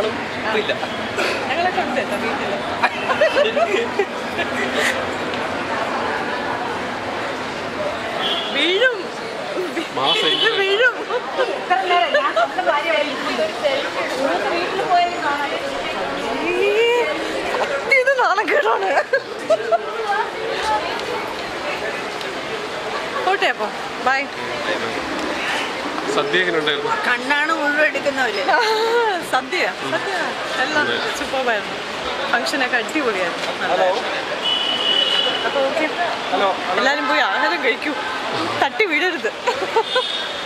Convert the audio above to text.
ആളും ഇപ്പൊ ഇല്ല ഞങ്ങളൊക്കെ ഉണ്ട് കേട്ടോ വീട്ടില് വീഴും മാസം ഇത് വീഴും ഈ, ഇത് നാണക്കേടാണ് പോട്ടെ അപ്പൊ ബൈ സദ്യ എങ്ങനെ ഉണ്ടായിരുന്നു കണ്ണാണ് മുഴുവൻ എടുക്കുന്നവര് സദ്യ സദ്യ എല്ലാം സൂപ്പർബായിരുന്നു ഫംഗ്ഷനൊക്കെ അടിപൊളിയായിരുന്നു ഹലോ അപ്പോൾ ഓക്കെ ഹലോ എല്ലാവരും പോയി ആഹാരം കഴിക്കൂ തട്ടി വീഴരുത്